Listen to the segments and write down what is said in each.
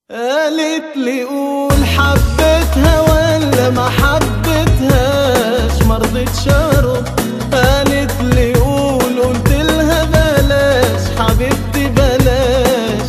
قالت لي قول حبيتها ولا ما حبيتهاش مرضتش ارد قالت لي قول قلت لها بلاش حبيبتي بلاش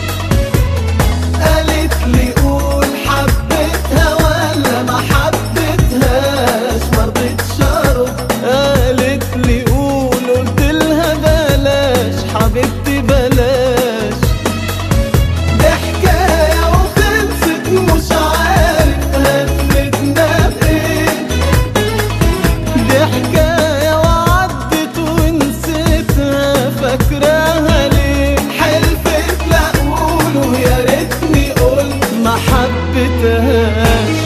قالت لي قول حبيتها ولا ما حبيتهاش مرضتش ارد قالت لي قول قلت لها بلاش حبيبتي بلاش دي حكاية وخلصت مش عارف هتفيدنا بإيه دي حكاية وعدت ونسيتها فاكراها ليه حلفت لا أقوله يا ريتني قلت ما حبيتهاش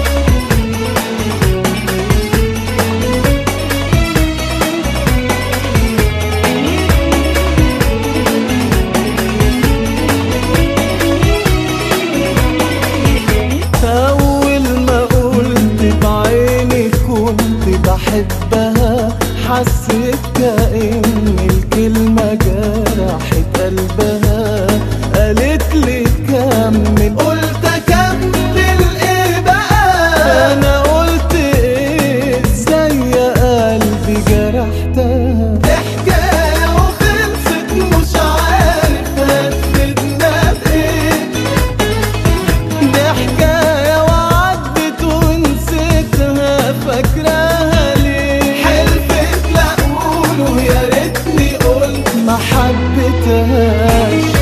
أول ما قلت بعيني كنت بحبها حسيت كأن الكلمة جرحت قلبها قالت لي كمل قلت أكمل إيه بقى أنا قلت إيه ازاي يا قلبي جرحتها دي حكاية وخلصت مش عارف هتفيدنا بإيه دي حكاية وعدت ونسيتها فاكراها ليه حلفت لا أقوله يا ريتني قلت ما حبيتهاش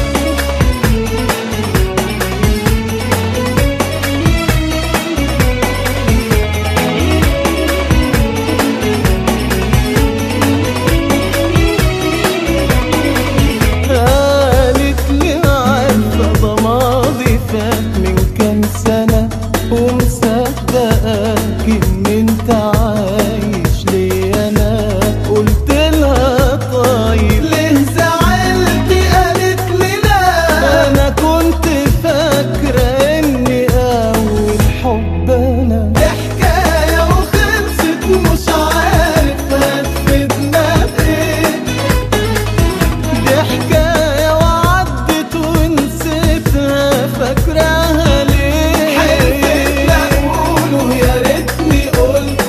قالت لي عارفة ده ماضي فات من كام سنة ومصدقاك إن أنت عايش لي أنا قلت لها طيب ليه زعلتي قالت لي لا أنا كنت فاكرة إني أول حب أنا دي حكاية وخلصت مش عارف هتفيدنا بإيه دي حكاية وعدت ونسيتها فاكراها ليه حلفت لا أقوله يا ريتني قلت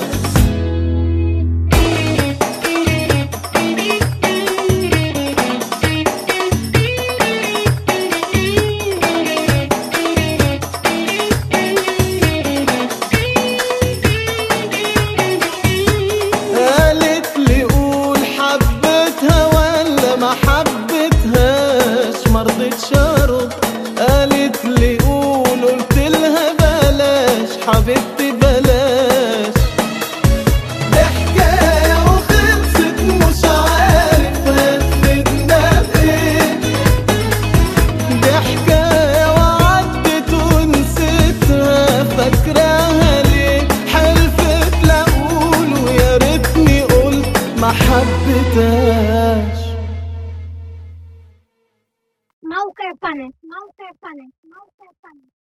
قالت لي قول حبيتها ولا ما حبيتهاش مرضتش ارد قالت لي قول قلت لها بلاش حبيبتي بلاش دي حكاية وخلصت مش عارف هتفيدنا بإيه دي حكاية وعدت ونسيتها فاكراها ليه حلفت لا أقوله يا ريتني قلت ما حبيتهاش موقع فن موقع فن موقع فن